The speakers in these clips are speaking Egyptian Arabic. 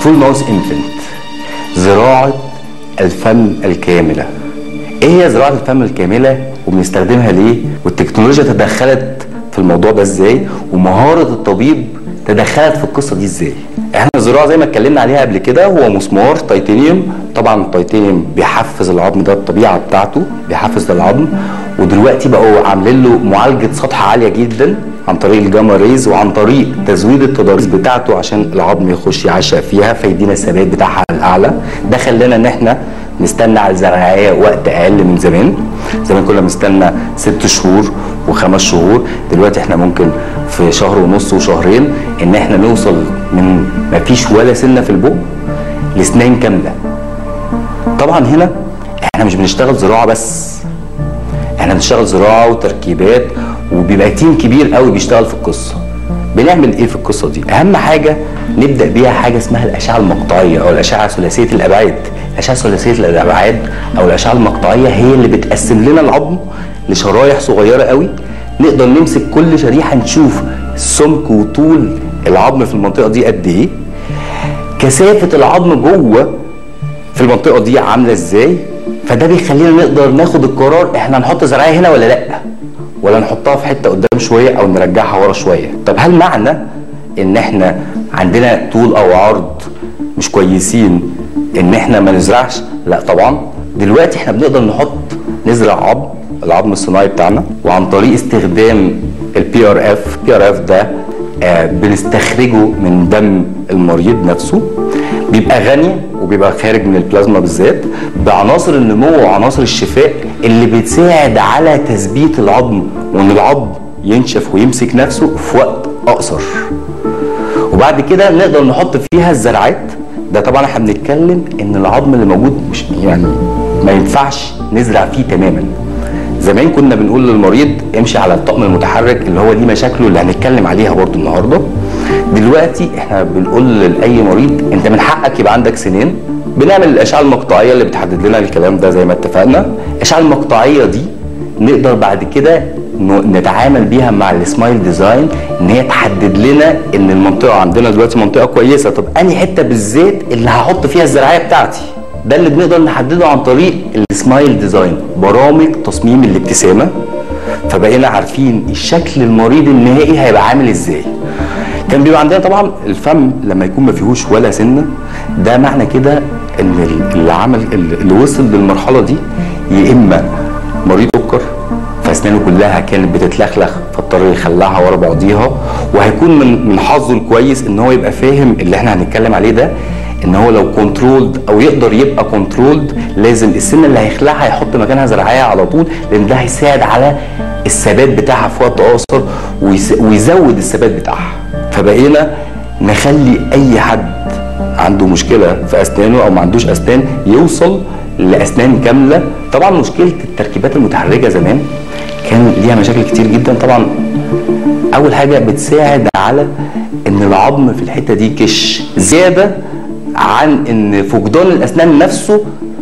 فول ماوس انفنت زراعه الفم الكامله ايه هي زراعه الفم الكامله وبنستخدمها ليه والتكنولوجيا تدخلت في الموضوع ده ازاي ومهاره الطبيب تدخلت في القصه دي ازاي احنا الزراعه زي ما اتكلمنا عليها قبل كده هو مسمار تيتانيوم طبعا التيتانيوم بيحفز العظم ده الطبيعه بتاعته بيحفز العظم ودلوقتي بقوا عاملين له معالجه سطح عاليه جدا عن طريق الجاما ريز وعن طريق تزويد التضاريس بتاعته عشان العظم يخش يعشق فيها فيدينا الثبات بتاعها الاعلى ده خلانا ان احنا نستنى على الزراعيه وقت اقل من زمان زمان كنا بنستنى ست شهور وخمس شهور دلوقتي احنا ممكن في شهر ونص وشهرين ان احنا نوصل من ما فيش ولا سنه في البق لسنين كامله طبعا هنا احنا مش بنشتغل زراعه بس احنا بنشتغل زراعه وتركيبات وبيبقى تيم كبير قوي بيشتغل في القصه بنعمل ايه في القصه دي اهم حاجه نبدا بيها حاجه اسمها الاشعه المقطعيه او الاشعه ثلاثيه الابعاد الاشعه ثلاثيه الابعاد او الاشعه المقطعيه هي اللي بتقسم لنا العظم لشرايح صغيره قوي نقدر نمسك كل شريحه نشوف سمك وطول العظم في المنطقه دي قد ايه كثافه العظم جوه في المنطقه دي عامله ازاي فده بيخلينا نقدر ناخد القرار احنا نحط زراعيه هنا ولا لا ولا نحطها في حته قدام شويه او نرجعها ورا شويه طب هل معنى ان احنا عندنا طول او عرض مش كويسين ان احنا ما نزرعش لا طبعا دلوقتي احنا بنقدر نحط نزرع عظم العظم الصناعي بتاعنا وعن طريق استخدام البي ار اف بي ار اف ده آه بنستخرجه من دم المريض نفسه بيبقى غني وبيبقى خارج من البلازما بالذات بعناصر النمو وعناصر الشفاء اللي بتساعد على تثبيت العظم وان العظم ينشف ويمسك نفسه في وقت اقصر وبعد كده نقدر نحط فيها الزرعات ده طبعا احنا بنتكلم ان العظم اللي موجود مش يعني ما ينفعش نزرع فيه تماما زمان كنا بنقول للمريض امشي على الطقم المتحرك اللي هو دي مشاكله اللي هنتكلم عليها برضو النهارده دلوقتي احنا بنقول لاي مريض انت من حقك يبقى عندك سنين بنعمل الاشعه المقطعيه اللي بتحدد لنا الكلام ده زي ما اتفقنا الاشعه المقطعيه دي نقدر بعد كده نتعامل بيها مع السمايل ديزاين ان هي تحدد لنا ان المنطقه عندنا دلوقتي منطقه كويسه طب انهي حته بالذات اللي هحط فيها الزراعيه بتاعتي ده اللي بنقدر نحدده عن طريق السمايل ديزاين برامج تصميم الابتسامه فبقينا عارفين الشكل المريض النهائي هيبقى عامل ازاي كان بيبقى عندنا طبعا الفم لما يكون ما فيهوش ولا سنه ده معنى كده ان اللي عمل اللي وصل للمرحله دي يا اما مريض سكر فاسنانه كلها كانت بتتلخلخ فاضطر يخلعها ورا بعضيها وهيكون من من حظه الكويس ان هو يبقى فاهم اللي احنا هنتكلم عليه ده ان هو لو كنترولد او يقدر يبقى كنترولد لازم السنه اللي هيخلعها يحط مكانها زراعيه على طول لان ده هيساعد على الثبات بتاعها في وقت اقصر ويزود الثبات بتاعها فبقينا نخلي اي حد عنده مشكله في اسنانه او ما عندوش اسنان يوصل لاسنان كامله طبعا مشكله التركيبات المتحركه زمان كان ليها مشاكل كتير جدا طبعا اول حاجه بتساعد على ان العظم في الحته دي كش زياده عن ان فقدان الاسنان نفسه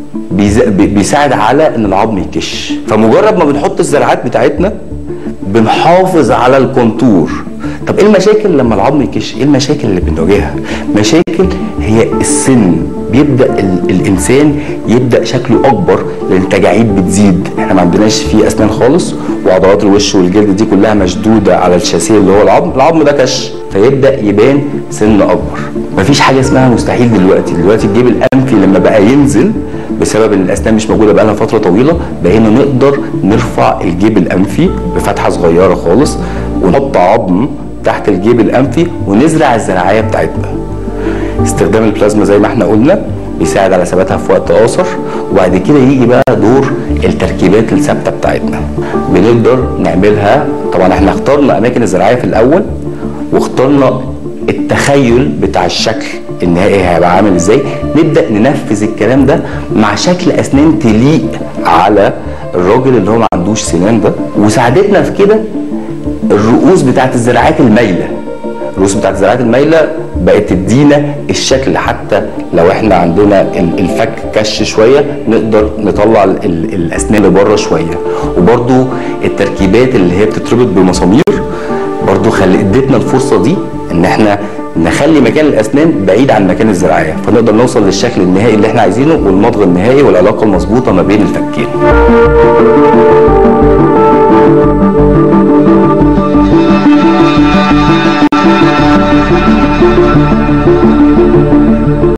بيساعد على ان العظم يكش فمجرد ما بنحط الزرعات بتاعتنا بنحافظ على الكونتور طب ايه المشاكل لما العظم يكش ايه المشاكل اللي بنواجهها مشاكل هي السن بيبدا ال الانسان يبدا شكله اكبر لان التجاعيد بتزيد احنا ما عندناش فيه اسنان خالص وعضلات الوش والجلد دي كلها مشدوده على الشاسيه اللي هو العظم العظم ده كش فيبدا يبان سن اكبر مفيش حاجه اسمها مستحيل دلوقتي دلوقتي الجيب الانفي لما بقى ينزل بسبب ان الاسنان مش موجوده بقى لها فتره طويله بقينا نقدر نرفع الجيب الانفي بفتحه صغيره خالص ونحط عظم تحت الجيب الانفي ونزرع الزراعيه بتاعتنا استخدام البلازما زي ما احنا قلنا بيساعد على ثباتها في وقت قصر وبعد كده يجي بقى دور التركيبات الثابته بتاعتنا بنقدر نعملها طبعا احنا اخترنا اماكن الزراعيه في الاول واخترنا التخيل بتاع الشكل النهائي هيبقى عامل ازاي نبدا ننفذ الكلام ده مع شكل اسنان تليق على الراجل اللي هو ما عندوش سنان ده وساعدتنا في كده الرؤوس بتاعت الزراعات المايله الرؤوس بتاعت الزراعات المايله بقت تدينا الشكل حتى لو احنا عندنا الفك كش شويه نقدر نطلع ال ال الاسنان لبره شويه وبرده التركيبات اللي هي بتتربط بمسامير برضو خلي ادتنا الفرصه دي ان احنا نخلي مكان الاسنان بعيد عن مكان الزراعيه فنقدر نوصل للشكل النهائي اللي احنا عايزينه والمضغ النهائي والعلاقه المظبوطه ما بين الفكين